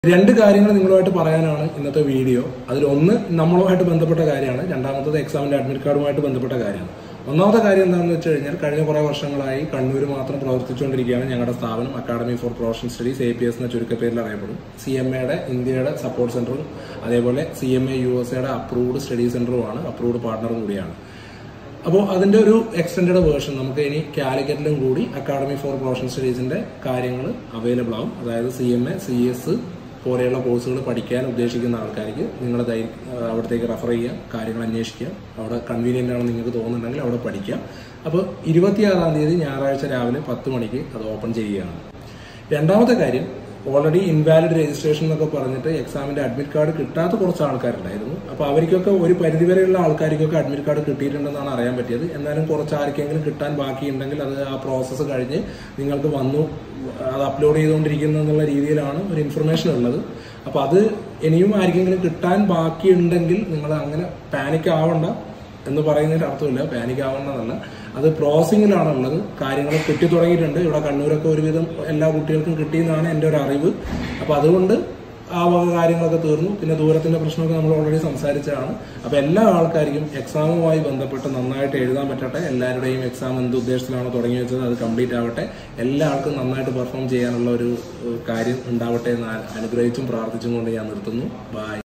രണ്ട് കാര്യങ്ങൾ നിങ്ങളുമായിട്ട് പറയാനാണ് ഇന്നത്തെ വീഡിയോ അതിലൊന്ന് നമ്മളുമായിട്ട് ബന്ധപ്പെട്ട കാര്യമാണ് രണ്ടാമത്തത് എക്സാമിന്റെ അഡ്മിറ്റ് കാർഡുമായിട്ട് ബന്ധപ്പെട്ട കാര്യമാണ് ഒന്നാമത്തെ കാര്യം എന്താണെന്ന് വെച്ച് കഴിഞ്ഞാൽ കഴിഞ്ഞ കുറേ വർഷങ്ങളായി കണ്ണൂർ മാത്രം പ്രവർത്തിച്ചുകൊണ്ടിരിക്കുകയാണ് ഞങ്ങളുടെ സ്ഥാപനം academy for professional studies A P S എന്ന ചുരുക്കപ്പേരിൽ അറിയപ്പെടും സി എം എയുടെ ഇന്ത്യയുടെ സപ്പോർട്ട് സെന്ററും അതേപോലെ C M A U S എയുടെ അപ്രൂവ്ഡ് സ്റ്റഡി സെന്ററുമാണ് അപ്രൂവ്ഡ് പാർട്ണറും കൂടിയാണ് അപ്പോൾ അതിന്റെ ഒരു എക്സ്റ്റൻഡ് വേർഷൻ നമുക്ക് ഇനി കാലിക്കറ്റിലും കൂടി അക്കാഡമി ഫോർ പ്രൊഫഷണൽ സ്റ്റഡീസിന്റെ കാര്യങ്ങൾ അവൈലബിൾ ആവും അതായത് C M A C S പോലെയുള്ള കോഴ്സുകൾ പഠിക്കാൻ ഉദ്ദേശിക്കുന്ന ആൾക്കാർക്ക് നിങ്ങൾ അവിടത്തേക്ക് റെഫർ ചെയ്യാം കാര്യങ്ങൾ അന്വേഷിക്കാം അവിടെ കൺവീനിയന്റ് ആണെന്ന് നിങ്ങൾക്ക് തോന്നുന്നുണ്ടെങ്കിൽ അവിടെ പഠിക്കാം അപ്പോൾ ഇരുപത്തിയാറാം തീയതി ഞായറാഴ്ച രാവിലെ പത്ത് മണിക്ക് അത് ഓപ്പൺ ചെയ്യുകയാണ് രണ്ടാമത്തെ കാര്യം ഓൾറെഡി ഇൻവാലിഡ് രജിസ്ട്രേഷൻ എന്നൊക്കെ പറഞ്ഞിട്ട് എക്സാമിന്റെ അഡ്മിറ്റ് കാർഡ് കിട്ടാത്ത കുറച്ച് ആൾക്കാരുണ്ടായിരുന്നു അപ്പോൾ അവർക്കൊക്കെ ഒരു പരിധിവരെയുള്ള ആൾക്കാർക്കൊക്കെ അഡ്മിറ്റ് കാർഡ് കിട്ടിയിട്ടുണ്ടെന്നാണ് അറിയാൻ പറ്റിയത് എന്നാലും കുറച്ച് ആർക്കെങ്കിലും കിട്ടാൻ ബാക്കിയുണ്ടെങ്കിൽ അത് ആ പ്രോസസ്സ് കഴിഞ്ഞ് നിങ്ങൾക്ക് വന്നു അത് അപ്ലോഡ് ചെയ്തുകൊണ്ടിരിക്കുന്നു എന്നുള്ള രീതിയിലാണ് ഒരു ഇൻഫർമേഷൻ ഉള്ളത് അപ്പോൾ അത് ഇനിയും ആർക്കെങ്കിലും കിട്ടാൻ ബാക്കിയുണ്ടെങ്കിൽ നിങ്ങൾ അങ്ങനെ പാനിക് ആവണ്ട എന്ന് പറയുന്നതിന്റെ അർത്ഥമില്ല പാനിക് ആവണമെന്നല്ല അത് പ്രോസസിങ്ങിലാണ് ഉള്ളത് കാര്യങ്ങൾ കിട്ടി തുടങ്ങിയിട്ടുണ്ട് ഇവിടെ കണ്ണൂരൊക്കെ ഒരുവിധം എല്ലാ കുട്ടികൾക്കും കിട്ടിയെന്നാണ് എൻ്റെ ഒരു അറിവ് അപ്പൊ അതുകൊണ്ട് ആ വക കാര്യങ്ങളൊക്കെ തീർന്നു പിന്നെ ദൂരത്തിന്റെ പ്രശ്നമൊക്കെ നമ്മൾ ഓൾറെഡി സംസാരിച്ചതാണ് അപ്പൊ എല്ലാ ആൾക്കാർക്കും എക്സാമുമായി ബന്ധപ്പെട്ട് നന്നായിട്ട് എഴുതാൻ പറ്റട്ടെ എല്ലാവരുടെയും എക്സാം എന്ത് ഉദ്ദേശത്തിലാണോ തുടങ്ങി വെച്ചത് അത് കംപ്ലീറ്റ് ആവട്ടെ എല്ലാ ആൾക്കും നന്നായിട്ട് പെർഫോം ചെയ്യാനുള്ള ഒരു ഏഹ്, കാര്യം ഉണ്ടാവട്ടെ എന്ന് അനുഗ്രഹിച്ചും പ്രാർത്ഥിച്ചും കൊണ്ട് ഞാൻ നിർത്തുന്നു ബൈ